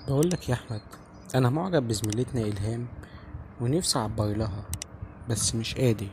بقول لك يا احمد انا معجب بزميلتنا الهام ونفسي اعبر لها بس مش قادر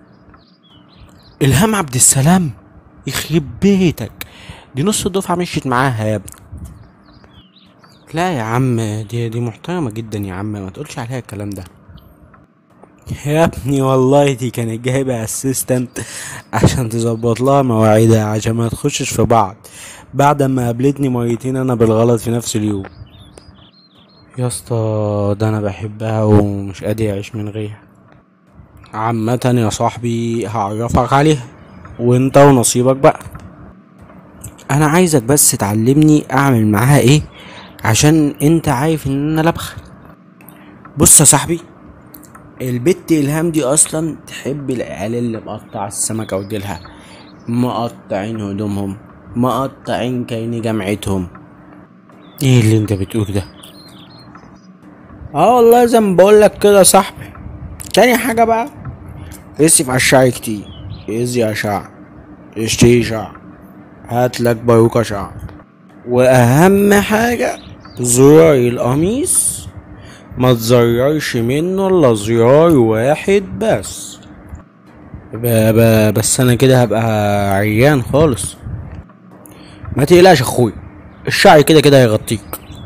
الهام عبد السلام يخرب بيتك دي نص الدفعه مشيت معاها يا ابني لا يا عم دي دي محترمه جدا يا عم ما تقولش عليها الكلام ده يا ابني والله دي كانت جايبه اسيستنت عشان تظبط لها مواعيدها عشان ما تخشش في بعض بعد ما قابلتني مرتين انا بالغلط في نفس اليوم يا اسطى ده انا بحبها ومش قادر اعيش من غيرها عامة يا صاحبي هعرفك عليها وانت ونصيبك بقى انا عايزك بس تعلمني اعمل معاها ايه عشان انت عارف ان انا لبخة بص يا صاحبي البت الهام دي اصلا تحب العيال اللي مقطع السمكة وديلها مقطعين هدومهم مقطعين كاين جامعتهم ايه اللي انت بتقول ده اه والله زي ما بقول لك كده يا صاحبي تاني حاجة بقى اصرف على الشعر كتير ازي شعر اشتري شعر هات لك باروكة شعر واهم حاجة زرار القميص ما تزررش منه الا زرار واحد بس ب ب بس انا كده هبقى عريان خالص ما تقلقش يا اخويا الشعر كده كده هيغطيك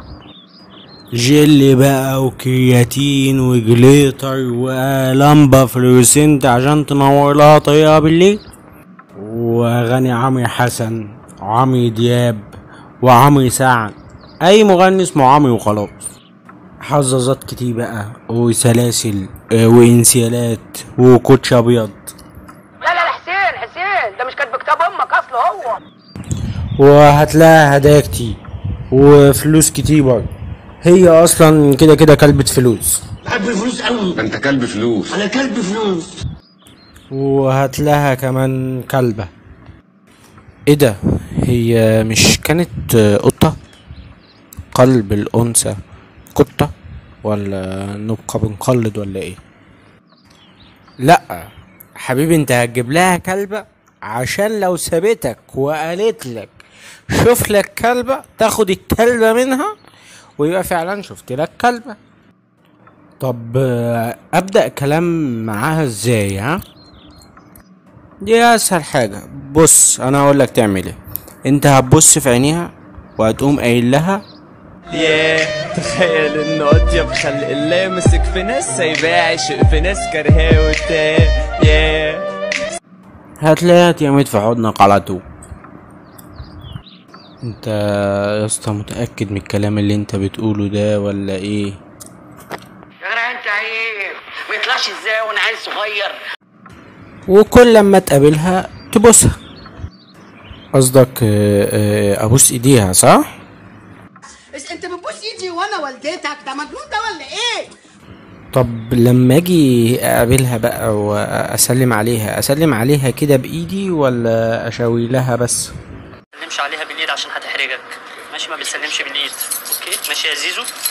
جل بقى وكرياتين وجليتر ولمبة فلوسنت عشان تنور لها طريقها بالليل واغاني عمرو حسن وعمرو دياب وعمرو سعد اي مغني اسمه عمرو وخلاص حظاظات كتير بقى وسلاسل آه، وانسيالات وكوتش ابيض لا لا لا حسين حسين ده مش كاتب كتاب امك اصله هو وهتلاقي هدايا كتير وفلوس كتير برضه هي اصلا كده كده كلبة فلوس بحب الفلوس قوي ده انت كلب فلوس انا كلب فلوس وهتلاقيها كمان كلبة ايه ده هي مش كانت آه، قطة قلب الأنثى قطة ولا نبقى بنقلد ولا ايه لا حبيبي انت هتجيب لها كلبة عشان لو سابتك وقالت لك شوف لك كلبة تاخد الكلبة منها ويبقى فعلا شفت لك كلبة طب آه، ابدأ كلام معاها ازاي ها دي اسهل حاجة بص انا اقول لك تعمل ايه انت هتبص في عينيها وهتقوم قايل لها ياه تخيل انه اطيب خلق الله مسك في ناس سايباه عشق في ناس كرهاه وتاه ياه هتلاقيها اتيمت في حضنك على طول انت يا اسطى متأكد من الكلام اللي انت بتقوله ده ولا ايه يا جدع انت عيب ما يطلعش ازاي وانا عيل صغير وكل لما تقابلها تبوسها قصدك آه، آه، ابوس ايديها صح بس انت بتبوس ايدي وانا والدتك ده مجنون ده ولا ايه طب لما اجي اقابلها بقى واسلم عليها اسلم عليها كده بايدي ولا اشاوي لها بس تسلمش عليها بالايد عشان هتحرجك ماشي ما بتسلمش بالايد اوكي ماشي يا زيزو